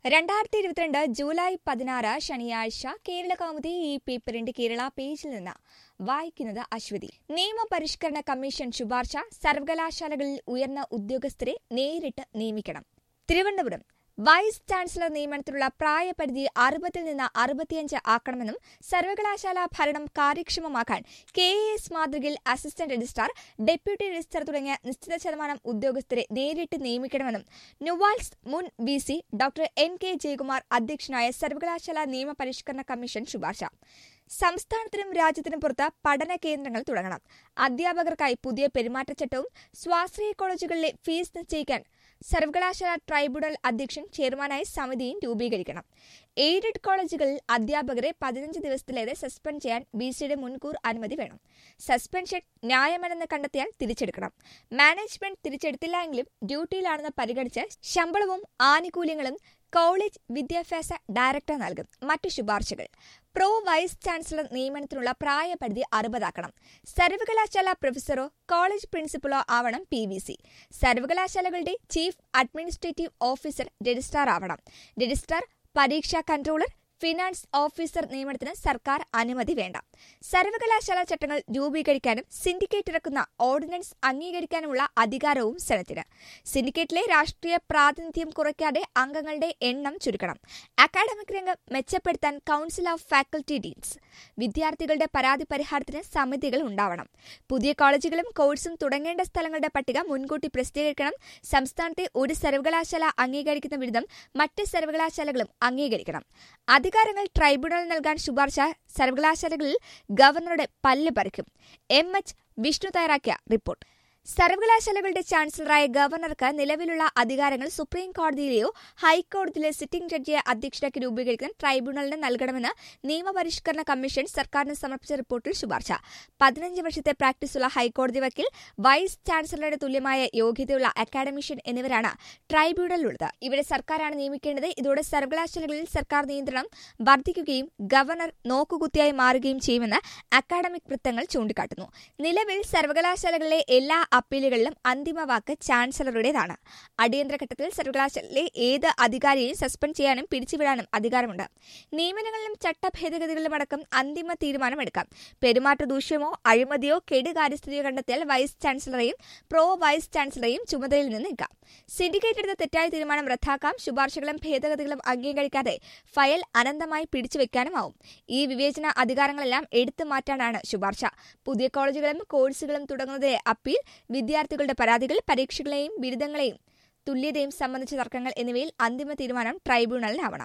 രണ്ടായിരത്തി ഇരുപത്തിരണ്ട് ജൂലൈ പതിനാറ് ശനിയാഴ്ച കേരള കൗമുദി ഈ പേപ്പറിന്റെ കേരള പേജിൽ നിന്ന് വായിക്കുന്നത് അശ്വതി നിയമപരിഷ്കരണ കമ്മീഷൻ ശുപാർശ സർവകലാശാലകളിൽ ഉയർന്ന ഉദ്യോഗസ്ഥരെ നേരിട്ട് നിയമിക്കണം തിരുവനന്തപുരം വൈസ് ചാൻസലർ നിയമനത്തിലുള്ള പ്രായപരിധി അറുപതിൽ നിന്ന് അറുപത്തിയഞ്ച് ആക്കണമെന്നും സർവകലാശാല ഭരണം കാര്യക്ഷമമാക്കാൻ കെ എ എസ് മാതൃകയിൽ അസിസ്റ്റന്റ് രജിസ്ട്രാർ ഡെപ്യൂട്ടി രജിസ്ട്രാർ തുടങ്ങിയ നിശ്ചിത ശതമാനം ഉദ്യോഗസ്ഥരെ നേരിട്ട് നിയമിക്കണമെന്നും നുവാൽസ് മുൻ V C doctor N K Jayakumar അധ്യക്ഷനായ സർവകലാശാല നിയമപരിഷ്കരണ കമ്മീഷൻ ശുപാർശ സംസ്ഥാനത്തിനും രാജ്യത്തിനും പുറത്ത് പഠന കേന്ദ്രങ്ങൾ തുടങ്ങണം അധ്യാപകർക്കായി പുതിയ പെരുമാറ്റച്ചട്ടവും സ്വാശ്രയ കോളേജുകളിലെ ഫീസ് നിശ്ചയിക്കാൻ സർവകലാശാല ട്രൈബ്യൂണൽ അധ്യക്ഷൻ ചെയർമാനായി സമിതിയും രൂപീകരിക്കണം എയ്ഡഡ് കോളേജുകളിൽ അധ്യാപകരെ പതിനഞ്ച് ദിവസത്തിലേറെ സസ്പെൻഡ് ചെയ്യാൻ ബി സിയുടെ മുൻകൂർ അനുമതി വേണം സസ്പെൻഷൻ ന്യായമെന്ന് കണ്ടെത്തിയാൽ തിരിച്ചെടുക്കണം മാനേജ്മെന്റ് തിരിച്ചെടുത്തില്ലെങ്കിലും ഡ്യൂട്ടിയിലാണെന്ന് പരിഗണിച്ച് ശമ്പളവും ആനുകൂല്യങ്ങളും കോളേജ് വിദ്യാഭ്യാസ ഡയറക്ടർ നൽകും മറ്റു ശുപാർശകൾ പ്രോ വൈസ് ചാൻസലർ നിയമനത്തിനുള്ള പ്രായപരിധി അറുപതാക്കണം സർവകലാശാല പ്രൊഫസറോ കോളേജ് പ്രിൻസിപ്പലോ ആവണം പി വി സി സർവകലാശാലകളുടെ ചീഫ് അഡ്മിനിസ്ട്രേറ്റീവ് ഓഫീസർ രജിസ്ട്രാർ ആവണം രജിസ്ട്രാർ പരീക്ഷാ കൺട്രോളർ ഫിനാൻസ് ഓഫീസർ നിയമനത്തിന് സർക്കാർ അനുമതി വേണ്ട സർവകലാശാല ചട്ടങ്ങൾ രൂപീകരിക്കാനും സിൻഡിക്കേറ്റ് ഇറക്കുന്ന ഓർഡിനൻസ് അംഗീകരിക്കാനുമുള്ള അധികാരവും സെനറ്റിന് സിൻഡിക്കേറ്റിലെ രാഷ്ട്രീയ പ്രാതിനിധ്യം കുറയ്ക്കാതെ അംഗങ്ങളുടെ എണ്ണം ചുരുക്കണം അക്കാഡമിക് രംഗം മെച്ചപ്പെടുത്താൻ കൌൺസിൽ ഓഫ് ഫാക്കൽറ്റി ഡീൻസ് വിദ്യാർത്ഥികളുടെ പരാതി പരിഹാരത്തിന് സമിതികൾ ഉണ്ടാവണം പുതിയ കോളേജുകളും കോഴ്സും തുടങ്ങേണ്ട സ്ഥലങ്ങളുടെ പട്ടിക മുൻകൂട്ടി പ്രസിദ്ധീകരിക്കണം സംസ്ഥാനത്തെ ഒരു സർവകലാശാല അംഗീകരിക്കുന്ന വിധം മറ്റ് സർവകലാശാലകളും അംഗീകരിക്കണം അധികാരങ്ങൾ ട്രൈബ്യൂണൽ നൽകാൻ ശുപാർശ സർവകലാശാലകളിൽ ഗവർണറുടെ പല്ല് പറിക്കും എം എച്ച് വിഷ്ണു തയ്യാറാക്കിയ റിപ്പോർട്ട് സർവകലാശാലകളുടെ ചാൻസലറായ ഗവർണർക്ക് നിലവിലുള്ള അധികാരങ്ങൾ സുപ്രീം കോടതിയിലെയോ ഹൈക്കോടതിയിലെ സിറ്റിംഗ് ജഡ്ജിയെ അധ്യക്ഷനാക്കി രൂപീകരിക്കാൻ ട്രൈബ്യൂണലിന് നൽകണമെന്ന് നിയമപരിഷ്കരണ കമ്മീഷൻ സർക്കാരിന് സമർപ്പിച്ച റിപ്പോർട്ടിൽ ശുപാർശ പതിനഞ്ച് വർഷത്തെ പ്രാക്ടീസുള്ള ഹൈക്കോടതി വക്കീൽ വൈസ് ചാൻസലറുടെ തുല്യമായ യോഗ്യതയുള്ള അക്കാഡമിഷ്യൻ എന്നിവരാണ് ട്രൈബ്യൂണലിലുള്ളത് ഇവരെ സർക്കാരാണ് നിയമിക്കേണ്ടത് ഇതോടെ സർവകലാശാലകളിൽ സർക്കാർ നിയന്ത്രണം വർദ്ധിക്കുകയും ഗവർണർ നോക്കുകുത്തിയായി മാറുകയും ചെയ്യുമെന്ന് അക്കാഡമിക് വൃത്തങ്ങൾ ചൂണ്ടിക്കാട്ടുന്നു നിലവിൽ സർവകലാശാലകളിലെ എല്ലാ അപ്പീലുകളിലും അന്തിമ വാക്ക് ചാൻസലറുടേതാണ് അടിയന്തര ഘട്ടത്തിൽ സർവകലാശാലയിലെ ഏത് അധികാരിയെയും സസ്പെൻഡ് ചെയ്യാനും പിരിച്ചുവിടാനും അധികാരമുണ്ട് നിയമനങ്ങളിലും ചട്ടഭേദഗതികളിലും അടക്കം അന്തിമ തീരുമാനമെടുക്കാം പെരുമാറ്റ ദൂഷ്യമോ അഴിമതിയോ കെടുകാര്യസ്ഥതയോ കണ്ടെത്തിയാൽ വൈസ് ചാൻസലറെയും പ്രോ വൈസ് ചാൻസലറെയും ചുമതലയിൽ നിന്ന് നീക്കാം സിൻഡിക്കേറ്റ് എടുത്ത തെറ്റായ തീരുമാനം റദ്ദാക്കാം ശുപാർശകളും ഭേദഗതികളും അംഗീകരിക്കാതെ ഫയൽ അനന്തമായി പിടിച്ചുവെക്കാനുമാവും ഈ വിവേചന അധികാരങ്ങളെല്ലാം എടുത്തു മാറ്റാനാണ് ശുപാർശ പുതിയ കോളേജുകളും കോഴ്സുകളും തുടങ്ങുന്നതിലെ അപ്പീൽ വിദ്യാർത്ഥികളുടെ പരാതികൾ പരീക്ഷകളെയും ബിരുദങ്ങളെയും തുല്യതയും സംബന്ധിച്ച തർക്കങ്ങൾ എന്നിവയിൽ അന്തിമ തീരുമാനം ട്രൈബ്യൂണലിനാവണം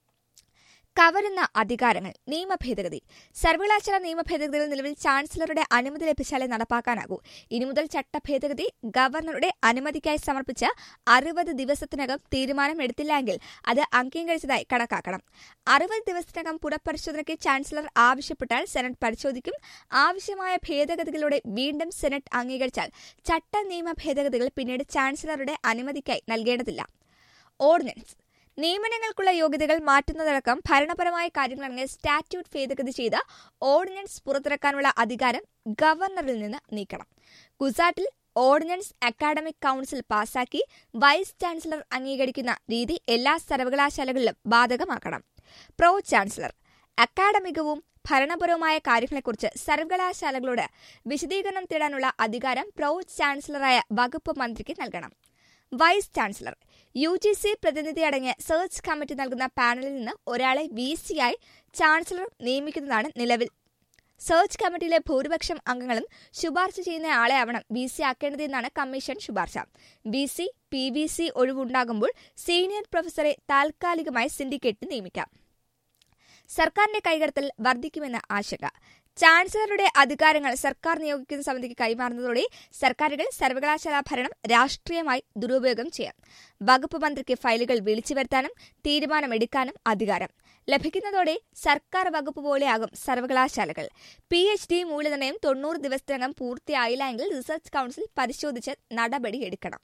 കവരുന്ന അധികാരങ്ങൾ നിയമ ഭേദഗതി സർവകലാശാല നിയമ ഭേദഗതികൾ നിലവിൽ ചാൻസലറുടെ അനുമതി ലഭിച്ചാലേ നടപ്പാക്കാനാകൂ ഇനി മുതൽ ചട്ടഭേദഗതി ഗവർണറുടെ അനുമതിക്കായി സമർപ്പിച്ച് അറുപത് ദിവസത്തിനകം തീരുമാനം എടുത്തില്ലെങ്കിൽ അത് അംഗീകരിച്ചതായി കണക്കാക്കണം അറുപത് ദിവസത്തിനകം പുനഃപരിശോധനയ്ക്ക് ചാൻസലർ ആവശ്യപ്പെട്ടാൽ സെനറ്റ് പരിശോധിക്കും ആവശ്യമായ ഭേദഗതികളോടെ വീണ്ടും സെനറ്റ് അംഗീകരിച്ചാൽ ചട്ട നിയമ ഭേദഗതികൾ പിന്നീട് ചാൻസലറുടെ അനുമതിക്കായി നൽകേണ്ടതില്ല ഓർഡിനൻസ് നിയമനങ്ങൾക്കുള്ള യോഗ്യതകൾ മാറ്റുന്നതടക്കം ഭരണപരമായ കാര്യങ്ങളടങ്ങിയ സ്റ്റാറ്റ്യൂട്ട് ഭേദഗതി ചെയ്ത് ഓർഡിനൻസ് പുറത്തിറക്കാനുള്ള അധികാരം ഗവർണറിൽ നിന്ന് നീക്കണം ഗുജറാത്തിൽ ഓർഡിനൻസ് അക്കാഡമിക് കൌൺസിൽ പാസാക്കി വൈസ് ചാൻസലർ അംഗീകരിക്കുന്ന രീതി എല്ലാ സർവകലാശാലകളിലും ബാധകമാക്കണം പ്രോ ചാൻസലർ അക്കാഡമികവും ഭരണപരവുമായ കാര്യങ്ങളെക്കുറിച്ച് സർവകലാശാലകളോട് വിശദീകരണം തേടാനുള്ള അധികാരം പ്രോ ചാൻസലറായ വകുപ്പ് മന്ത്രിക്ക് നൽകണം vice chancellor U G C പ്രതിനിധി അടങ്ങിയ സെർച്ച് കമ്മിറ്റി നൽകുന്ന പാനലിൽ നിന്ന് ഒരാളെ വി സിയായി ചാൻസലർ നിയമിക്കുന്നതാണ് നിലവിൽ സെർച്ച് കമ്മിറ്റിയിലെ ഭൂരിപക്ഷം അംഗങ്ങളും ശുപാർശ ചെയ്യുന്ന ആളെ ആവണം വി സി ആക്കേണ്ടതെന്നാണ് കമ്മീഷൻ ശുപാർശ V C P V C ഒഴിവുണ്ടാകുമ്പോൾ സീനിയർ പ്രൊഫസറെ താൽക്കാലികമായി സിൻഡിക്കേറ്റ് നിയമിക്കാം സർക്കാരിന്റെ കൈകടത്തൽ വർദ്ധിക്കുമെന്ന ആശങ്ക ചാൻസലറുടെ അധികാരങ്ങൾ സർക്കാർ നിയോഗിക്കുന്ന സമിതിക്ക് കൈമാറുന്നതോടെ സർക്കാരുകൾ സർവകലാശാല ഭരണം രാഷ്ട്രീയമായി ദുരുപയോഗം ചെയ്യാം വകുപ്പ് മന്ത്രിക്ക് ഫയലുകൾ വിളിച്ചു വരുത്താനും തീരുമാനമെടുക്കാനും അധികാരം ലഭിക്കുന്നതോടെ സർക്കാർ വകുപ്പ് പോലെയാകും സർവകലാശാലകൾ പി എച്ച് ഡി മൂല്യനിർണ്ണയം തൊണ്ണൂറ് ദിവസത്തിനകം പൂർത്തിയായില്ല എങ്കിൽ റിസർച്ച് കൌൺസിൽ പരിശോധിച്ച് നടപടിയെടുക്കണം